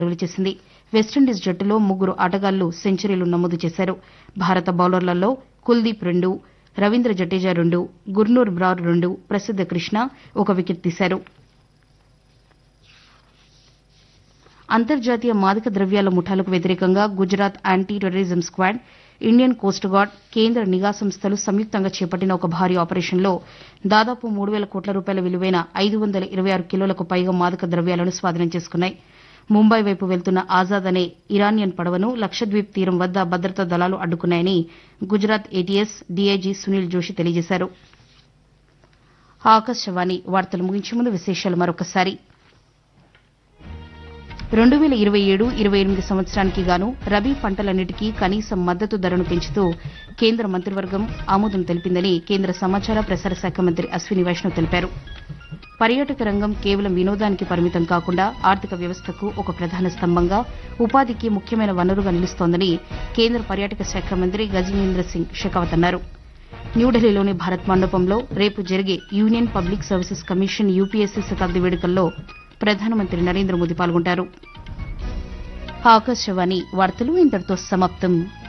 విడుదల చేసింది వెస్టిండీస్ జట్టులో ముగ్గురు ఆటగాళ్లు సెంచరీలు నమోదు చేశారు భారత బౌలర్లలో కుల్దీప్ రెండు రవీంద్ర జడేజా రెండు గుర్నూర్ బ్రార్ రెండు ప్రసిద్ద కృష్ణ ఒక వికెట్ తీశారు అంతర్జాతీయ మాదక ద్రవ్యాల ముఠాలకు వ్యతిరేకంగా Gujarat anti terrorism squad Indian coast guard కేంద్ర నిఘా సంస్థలు సంయుక్తంగా చేపట్టిన ఒక భారీ ఆపరేషన్లో దాదాపు మూడు వేల కోట్ల రూపాయల విలువైన ఐదు వందల ఇరవై ఆరు కిలోలకు పైగా మాదక ద్రవ్యాలను స్వాధీనం చేసుకున్నాయి ముంబై వైపు వెళ్తున్న ఆజాద్ అనే ఇరానియన్ పడవను లక్షద్వీప్ తీరం వద్ద భద్రతా దళాలు అడ్డుకున్నాయని గుజరాత్ ఏటీఎస్ డీఐజీ సునీల్ జోషి తెలియజేశారు ఆకాశవాణి వార్తలు ముగించే ముందు విశేషాలు మరొకసారి రెండు వేల ఇరవై ఏడు ఇరవై ఎనిమిది సంవత్సరానికి గాను రబీ పంటలన్నిటికీ కనీస మద్దతు ధరను పెంచుతూ కేంద్ర మంత్రివర్గం ఆమోదం తెలిపిందని కేంద్ర సమాచార ప్రసార శాఖ మంత్రి అశ్విని వైష్ణవ్ తెలిపారు పర్యాటక రంగం కేవలం వినోదానికి పరిమితం కాకుండా ఆర్థిక వ్యవస్థకు ఒక ప్రధాన స్తంభంగా ఉపాధికి ముఖ్యమైన వనరుగా నిలుస్తోందని కేంద్ర పర్యాటక శాఖ మంత్రి గజేంద్ర సింగ్ షెకావత్ అన్నారు న్యూఢిల్లీలోని భారత్ మండపంలో రేపు జరిగే union public services commission UPSC శతాబ్ది వేడుకల్లో ప్రధానమంత్రి నరేంద్ర మోదీ పాల్గొంటారు ఆకాశవాణి వార్తలు ఇంతటితో సమాప్తం